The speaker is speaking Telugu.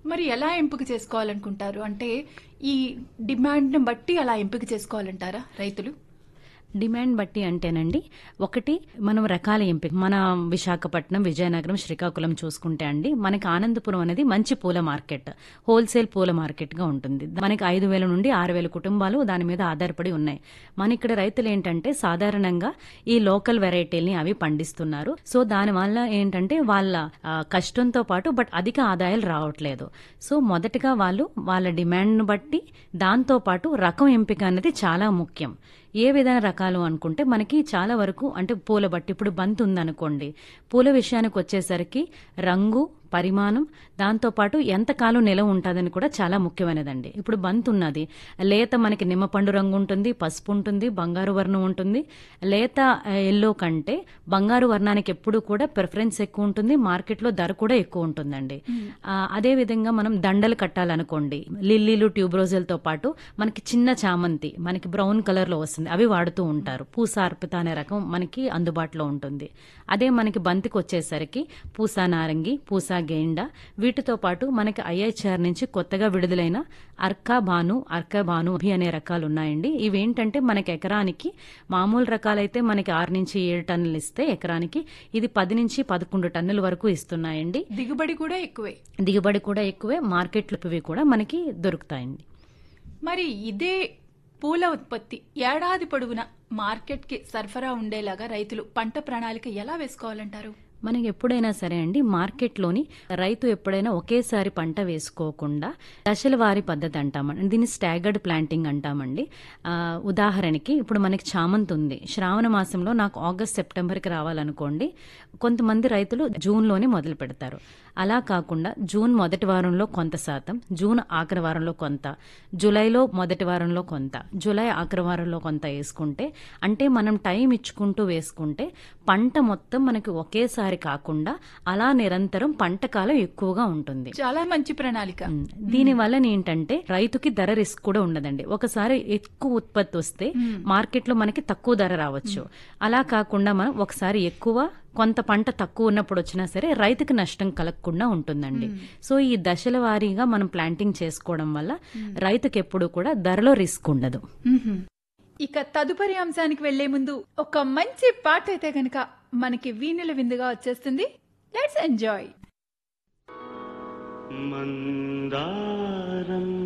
మరి ఎలా ఎంపిక చేసుకోవాలనుకుంటారు అంటే ఈ డిమాండ్ని బట్టి అలా ఎంపిక చేసుకోవాలంటారా రైతులు డిమాండ్ బట్టి అంటేనండి ఒకటి మనం రకాల ఎంపిక మన విశాఖపట్నం విజయనగరం శ్రీకాకుళం చూసుకుంటే అండి మనకి ఆనందపురం అనేది మంచి పూల మార్కెట్ హోల్సేల్ పూల మార్కెట్ గా ఉంటుంది మనకి ఐదు వేల నుండి ఆరు వేల కుటుంబాలు దాని మీద ఆధారపడి ఉన్నాయి మన ఇక్కడ రైతులు ఏంటంటే సాధారణంగా ఈ లోకల్ వెరైటీల్ని అవి పండిస్తున్నారు సో దాని వల్ల ఏంటంటే వాళ్ళ ఆ, కష్టంతో పాటు బట్ అధిక ఆదాయాలు రావట్లేదు సో మొదటగా వాళ్ళు వాళ్ళ డిమాండ్ను బట్టి దాంతో పాటు రకం ఎంపిక అనేది చాలా ముఖ్యం ఏ విధమైన రకాలు అనుకుంటే మనకి చాలా వరకు అంటే పూల బట్టి ఇప్పుడు బంతి ఉందనుకోండి పూల విషయానికి వచ్చేసరికి రంగు పరిమాణం దాంతోపాటు ఎంతకాలం నిలవ ఉంటుందని కూడా చాలా ముఖ్యమైనదండి ఇప్పుడు బంతి ఉన్నది లేత మనకి నిమ్మపండు రంగు ఉంటుంది పసుపు ఉంటుంది బంగారు వర్ణం ఉంటుంది లేత ఎల్లో కంటే బంగారు వర్ణానికి ఎప్పుడు కూడా ప్రిఫరెన్స్ ఎక్కువ ఉంటుంది మార్కెట్లో ధర కూడా ఎక్కువ ఉంటుందండి ఆ, అదే విధంగా మనం దండలు కట్టాలనుకోండి లిల్లీలు ట్యూబ్రోజులతో పాటు మనకి చిన్న చామంతి మనకి బ్రౌన్ కలర్ లో వస్తుంది అవి వాడుతూ ఉంటారు పూసా అర్పిత అనే రకం మనకి అందుబాటులో ఉంటుంది అదే మనకి బంతికి వచ్చేసరికి పూసా నారంగి పూసా గేండా వీటితో పాటు మనకి ఐఐహెచ్ఆర్ నుంచి కొత్తగా విడుదలైన అర్కా భాను అర్కా భాను అభి అనే రకాలు ఉన్నాయండి ఇవేంటంటే మనకి ఎకరానికి మామూలు రకాలైతే మనకి ఆరు నుంచి ఏడు టన్నులు ఇస్తే ఎకరానికి ఇది పది నుంచి పదకొండు టన్నుల వరకు ఇస్తున్నాయండి దిగుబడి కూడా ఎక్కువే దిగుబడి కూడా ఎక్కువే మార్కెట్లు ఇవి కూడా మనకి దొరుకుతాయండి మరి ఇదే పూల ఉత్పత్తి ఏడాది పొడవునా మార్కెట్కి సరఫరా ఉండేలాగా రైతులు పంట ప్రణాళిక ఎలా వేసుకోవాలంటారు మనకి ఎప్పుడైనా సరే అండి మార్కెట్లోని రైతు ఎప్పుడైనా ఒకేసారి పంట వేసుకోకుండా దశల వారి పద్ధతి అంటామండి దీన్ని స్టాగర్డ్ ప్లాంటింగ్ అంటామండి ఆ, ఉదాహరణకి ఇప్పుడు మనకి చామంతి ఉంది శ్రావణ మాసంలో నాకు ఆగస్ట్ సెప్టెంబర్కి రావాలనుకోండి కొంతమంది రైతులు జూన్లోనే మొదలు పెడతారు అలా కాకుండా జూన్ మొదటి వారంలో కొంత శాతం జూన్ ఆఖరి వారంలో కొంత జూలైలో మొదటి వారంలో కొంత జూలై ఆఖరి వారంలో కొంత వేసుకుంటే అంటే మనం టైం ఇచ్చుకుంటూ వేసుకుంటే పంట మొత్తం మనకి ఒకేసారి కాకుండా అలా నిరంతరం పంట కాలం ఎక్కువగా ఉంటుంది చాలా మంచి ప్రణాళిక ఉమ్, దీని వలన ఏంటంటే రైతుకి ధర రిస్క్ కూడా ఉండదండి ఒకసారి ఎక్కువ ఉత్పత్తి వస్తే మార్కెట్ లో మనకి తక్కువ ధర రావచ్చు అలా కాకుండా మనం ఒకసారి ఎక్కువ కొంత పంట తక్కువ ఉన్నప్పుడు వచ్చినా సరే రైతుకి నష్టం కలగకుండా ఉంటుందండి సో ఈ దశల వారీగా మనం ప్లాంటింగ్ చేసుకోవడం వల్ల రైతుకి ఎప్పుడు కూడా ధరలో రిస్క్ ఉండదు మ్మ్హ్మ్. ఇక తదుపరి అంశానికి వెళ్లే ముందు ఒక మంచి పాట అయితే గనక మనకి వీణుల విందుగా వచ్చేస్తుంది లెట్స్ ఎంజాయ్ మందారం